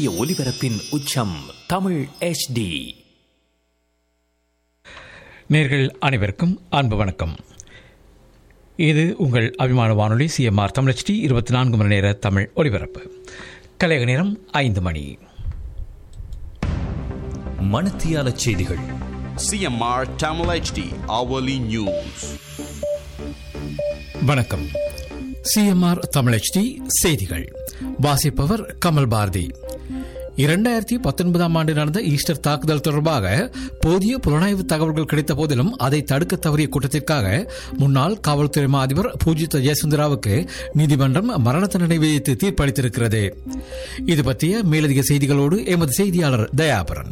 இந்திய ஒலிபரப்பின் உச்சம் தமிழ் HD நேர்கள் அனைவருக்கும் அன்பு வணக்கம் இது உங்கள் அபிமான வானொலி சிஎம்ஆர் தமிழச்டி இருபத்தி நான்கு மணி நேர தமிழ் ஒலிபரப்பு கலையக நேரம் ஐந்து மணி மணத்தியால செய்திகள் CMR Tamil HD hourly news. வணக்கம் சிஎம்ஆர் தமிழச்டி செய்திகள் வாசிப்பவர் கமல் பாரதி இரண்டாயிரத்தி பத்தொன்பதாம் ஆண்டு நடந்த ஈஸ்டர் தாக்குதல் தொடர்பாக போதிய புலனாய்வு தகவல்கள் கிடைத்த போதிலும் அதை தடுக்க தவறிய குற்றத்திற்காக முன்னாள் காவல்துறை மா அதிபர் பூஜித ஜெயசுந்தராவுக்கு நீதிமன்றம் மரண தண்டனை விதித்து தீர்ப்பளித்திருக்கிறது இது பற்றிய மேலதிக செய்திகளோடு எமது செய்தியாளர் தயாபரன்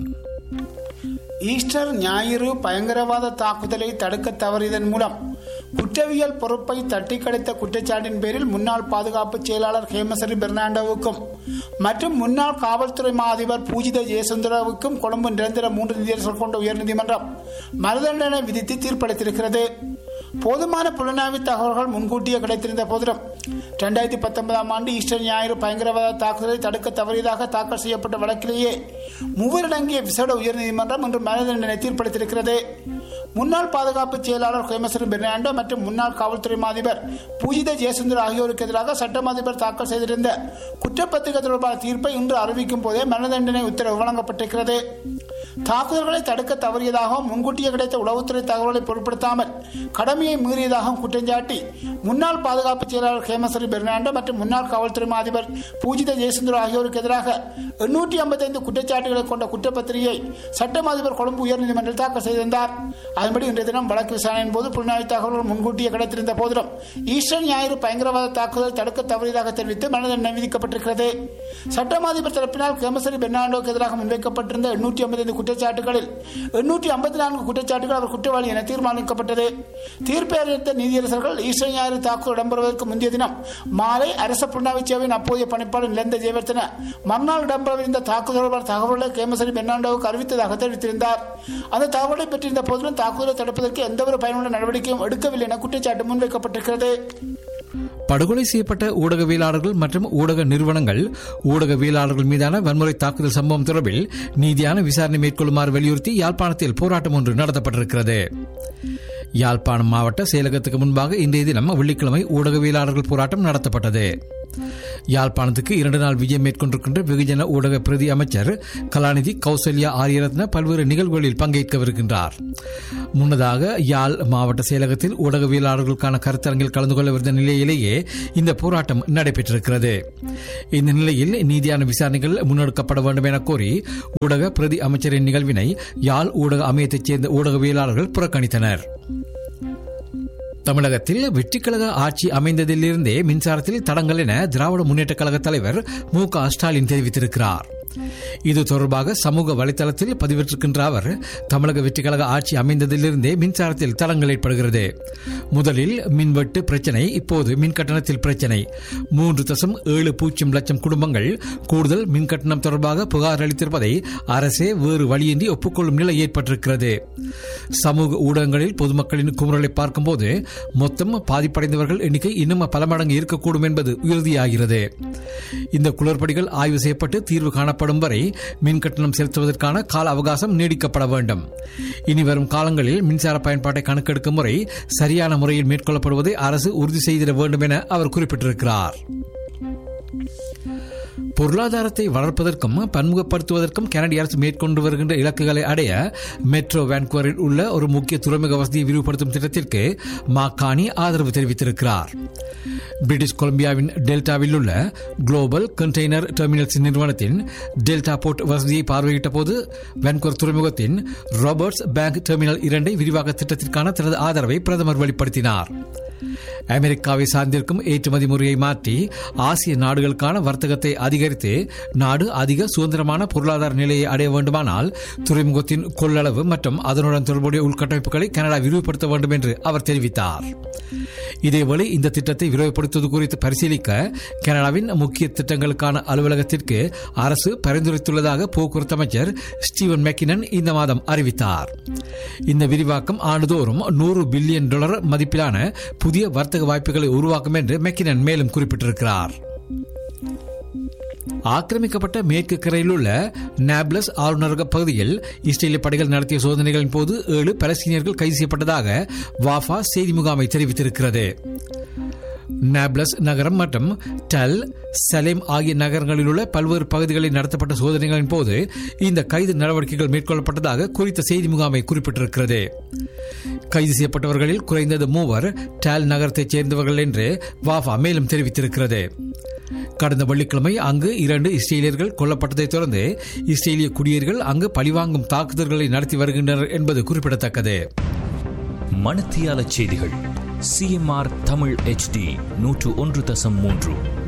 ஈஸ்டர் ஞாயிறு பயங்கரவாத தாக்குதலை தடுக்க தவறியதன் மூலம் குற்றவியல் பொறுப்பை தட்டி கழித்த குற்றச்சாட்டின் பேரில் முன்னாள் பாதுகாப்பு செயலாளர் ஹேமசரி பெர்னாண்டோவுக்கும் மற்றும் முன்னாள் காவல்துறை மா அதிபர் பூஜித ஜெயசுந்தராவுக்கும் கொழும்பு நிரந்தர மூன்று நீதியரசர்கள் கொண்ட உயர்நீதிமன்றம் மறுதண்டனை விதித்து தீர்ப்பளித்திருக்கிறது போதுமான புலனாய்வு தகவல்கள் முன்கூட்டியே கிடைத்திருந்த போதிலும் இரண்டாயிரத்தி பத்தொன்பதாம் ஆண்டு ஈஸ்டர் ஞாயிறு பயங்கரவாத தாக்குதலை தடுக்க தவறியதாக தாக்கல் செய்யப்பட்ட வழக்கிலேயே மூவரடங்கிய விசேட உயர்நீதிமன்றம் இன்று மரண தண்டனை தீர்ப்பளித்திருக்கிறது முன்னாள் பாதுகாப்பு செயலாளர் ஹேமசரன் பெர்னாண்டோ மற்றும் முன்னாள் காவல்துறை அதிபர் பூஜித ஜெயசுந்தர் ஆகியோருக்கு எதிராக சட்டம் அதிபர் தாக்கல் செய்திருந்த குற்றப்பத்திரிகை தொடர்பான தீர்ப்பை இன்று அறிவிக்கும் போதே மரண தண்டனை உத்தரவு வழங்கப்பட்டிருக்கிறது தாக்குதல்களை தடுக்க தவறியதாகவும் முன்கூட்டியே கிடைத்த உளவுத்துறை தகவலை பொருட்படுத்தாமல் கடமையை மீறியதாகவும் குற்றஞ்சாட்டி முன்னாள் பாதுகாப்பு செயலாளர் ஹேமசரி பெர்னாண்டோ மற்றும் முன்னாள் காவல்துறை அதிபர் பூஜித ஜெயசுந்தர் ஆகியோருக்கு எதிராக எண்ணூற்றி ஐம்பத்தைந்து குற்றச்சாட்டுகளை கொண்ட குற்றப்பத்திரிகை சட்டம் அதிபர் கொழும்பு உயர்நீதிமன்றம் தாக்கல் செய்திருந்தார் அதன்படி இன்றைய தினம் வழக்கு விசாரணையின் போது புலனாய்வு தகவல்கள் முன்கூட்டியே கிடைத்திருந்த போதிலும் ஈஸ்டர் ஞாயிறு பயங்கரவாத தாக்குதல் தடுக்க தவறியதாக தெரிவித்து மரண தண்டனை விதிக்கப்பட்டிருக்கிறது சட்டம் அதிபர் தரப்பினால் கேமசரி பெர்னாண்டோக்கு எதிராக முன்வைக்கப்பட்டிருந்த எண்ணூற்றி ஐம்பத்தைந்து குற்றச்சாட்டுகளில் எண்ணூற்றி ஐம்பத்தி நான்கு குற்றச்சாட்டுகள் அவர் குற்றவாளி என தீர்மானிக்கப்பட்டது தீர்ப்பை அறிவித்த நீதியரசர்கள் ஈஸ்டர் ஞாயிறு தாக்குதல் இடம்பெறுவதற்கு முந்தைய தினம் மாலை அரச புலனாய்வு சேவையின் அப்போதைய பணிப்பாளர் நிலந்த ஜெயவர்த்தன மறுநாள் இடம்பெறவிருந்த தாக்குதல் தொடர்பான தகவல்களை கேமசரி பெர்னாண்டோவுக்கு அறிவித்ததாக தெரிவித்திருந்தார் அந்த தகவலை பெற்றிருந்த போதிலும் தாக்குதலை தடுப்பதற்கு எந்தவொரு பயனுள்ள நடவடிக்கையும் எடுக்கவில்லை என குற்றச்சாட்டு முன்வைக்கப்பட்டிருக்கிறது படுகொலை செய்யப்பட்ட ஊடகவியலாளர்கள் மற்றும் ஊடக நிறுவனங்கள் ஊடகவியலாளர்கள் மீதான வன்முறை தாக்குதல் சம்பவம் தொடர்பில் நீதியான விசாரணை மேற்கொள்ளுமாறு வலியுறுத்தி யாழ்ப்பாணத்தில் போராட்டம் ஒன்று நடத்தப்பட்டிருக்கிறது யாழ்ப்பாணம் மாவட்ட செயலகத்துக்கு முன்பாக இன்றைய தினம் வெள்ளிக்கிழமை ஊடகவியலாளர்கள் போராட்டம் நடத்தப்பட்டது யாழ்ப்பாணத்துக்கு இரண்டு நாள் விஜயம் மேற்கொண்டிருக்கின்ற வெகுஜன ஊடக பிரதி அமைச்சர் கலாநிதி கௌசல்யா ஆரியரத்ன பல்வேறு நிகழ்வுகளில் பங்கேற்கவிருக்கின்றார் முன்னதாக யாழ் மாவட்ட செயலகத்தில் ஊடகவியலாளர்களுக்கான கருத்தரங்கில் கலந்து கொள்ளவிருந்த நிலையிலேயே இந்த போராட்டம் நடைபெற்றிருக்கிறது இந்த நிலையில் நீதியான விசாரணைகள் முன்னெடுக்கப்பட வேண்டும் என கோரி ஊடக பிரதி அமைச்சரின் நிகழ்வினை யாழ் ஊடக அமையத்தைச் சேர்ந்த ஊடகவியலாளர்கள் புறக்கணித்தனர் தமிழகத்தில் வெற்றிக்கழக ஆட்சி அமைந்ததிலிருந்தே மின்சாரத்தில் தடங்கள் என திராவிட முன்னேற்ற கழக தலைவர் மு க ஸ்டாலின் தெரிவித்திருக்கிறார் இது தொடர்பாக சமூக வலைதளத்தில் பதிவிட்டிருக்கின்ற அவர் தமிழக வெற்றிக்கழக ஆட்சி அமைந்ததிலிருந்தே மின்சாரத்தில் தடங்கள் ஏற்படுகிறது முதலில் மின்வெட்டு பிரச்சனை இப்போது மின் கட்டணத்தில் பிரச்சனை மூன்று தசம் ஏழு பூஜ்ஜியம் லட்சம் குடும்பங்கள் கூடுதல் மின் கட்டணம் தொடர்பாக புகார் அளித்திருப்பதை அரசே வேறு வழியின்றி ஒப்புக்கொள்ளும் நிலை ஏற்பட்டிருக்கிறது சமூக ஊடகங்களில் பொதுமக்களின் குமுறலை பார்க்கும்போது மொத்தம் பாதிப்படைந்தவர்கள் எண்ணிக்கை இன்னும் பல மடங்கு இருக்கக்கூடும் என்பது உறுதியாகிறது இந்த குளறுபடிகள் ஆய்வு செய்யப்பட்டு தீர்வு காணப்படும் வரை மின் கட்டணம் செலுத்துவதற்கான கால அவகாசம் நீடிக்கப்பட வேண்டும் இனி வரும் காலங்களில் மின்சார பயன்பாட்டை கணக்கெடுக்கும் முறை சரியான முறையில் மேற்கொள்ளப்படுவதை அரசு உறுதி செய்திட வேண்டும் என அவர் குறிப்பிட்டிருக்கிறார் பொருளாதாரத்தை வளர்ப்பதற்கும் பன்முகப்படுத்துவதற்கும் கனடிய அரசு மேற்கொண்டு வருகின்ற இலக்குகளை அடைய மெட்ரோ வேன்குவரில் உள்ள ஒரு முக்கிய துறைமுக வசதியை விரிவுபடுத்தும் திட்டத்திற்கு மாக்கானி ஆதரவு தெரிவித்திருக்கிறார் பிரிட்டிஷ் கொலம்பியாவின் டெல்டாவில் உள்ள குளோபல் கண்டெய்னர் டெர்மினல்ஸ் நிறுவனத்தின் டெல்டா போர்ட் வசதியை பார்வையிட்ட போது வேன்குவர் துறைமுகத்தின் ராபர்ட்ஸ் பேங்க் டெர்மினல் இரண்டை விரிவாக்க திட்டத்திற்கான தனது ஆதரவை பிரதமர் வெளிப்படுத்தினார் அமெரிக்காவை சார்ந்திருக்கும் ஏற்றுமதி முறையை மாற்றி ஆசிய நாடுகளுக்கான வர்த்தகத்தை அதிகரித்து நாடு அதிக சுதந்திரமான பொருளாதார நிலையை அடைய வேண்டுமானால் துறைமுகத்தின் கொள்ளளவு மற்றும் அதனுடன் தொடர்புடைய உள்கட்டமைப்புகளை கனடா விரிவுபடுத்த வேண்டும் என்று அவர் தெரிவித்தார் இதேவேளை இந்த திட்டத்தை விரிவுபடுத்துவது குறித்து பரிசீலிக்க கனடாவின் முக்கிய திட்டங்களுக்கான அலுவலகத்திற்கு அரசு பரிந்துரைத்துள்ளதாக போக்குவரத்து அமைச்சர் ஸ்டீவன் மெக்கினன் இந்த மாதம் அறிவித்தார் இந்த விரிவாக்கம் ஆண்டுதோறும் நூறு பில்லியன் டாலர் மதிப்பிலான புதிய வர்த்தக வாய்ப்புகளை உருவாக்கும் என்று மெக்கினன் மேலும் குறிப்பிட்டிருக்கிறார் ஆக்கிரமிக்கப்பட்ட மேற்கு கரையில் உள்ள நாப்லஸ் ஆளுநரக பகுதியில் இஸ்ரேலிய படைகள் நடத்திய சோதனைகளின் போது ஏழு பலஸ்தீனியர்கள் கைது செய்யப்பட்டதாக வாஃபா செய்தி முகாமை தெரிவித்திருக்கிறது நாப்லஸ் நகரம் மற்றும் டல் சலேம் ஆகிய நகரங்களில் உள்ள பல்வேறு பகுதிகளில் நடத்தப்பட்ட சோதனைகளின் போது இந்த கைது நடவடிக்கைகள் மேற்கொள்ளப்பட்டதாக குறித்த செய்தி முகாமை குறிப்பிட்டிருக்கிறது கைது செய்யப்பட்டவர்களில் குறைந்தது மூவர் டால் நகரத்தைச் சேர்ந்தவர்கள் என்று வாஃபா மேலும் தெரிவித்திருக்கிறது கடந்த வெள்ளிக்கிழமை அங்கு இரண்டு இஸ்ரேலியர்கள் கொல்லப்பட்டதைத் தொடர்ந்து இஸ்ரேலிய குடியேறிகள் அங்கு பழிவாங்கும் தாக்குதல்களை நடத்தி வருகின்றனர் என்பது குறிப்பிடத்தக்கது மணத்தியால செய்திகள் சிஎம்ஆர் தமிழ் HD நூற்று ஒன்று தசம் மூன்று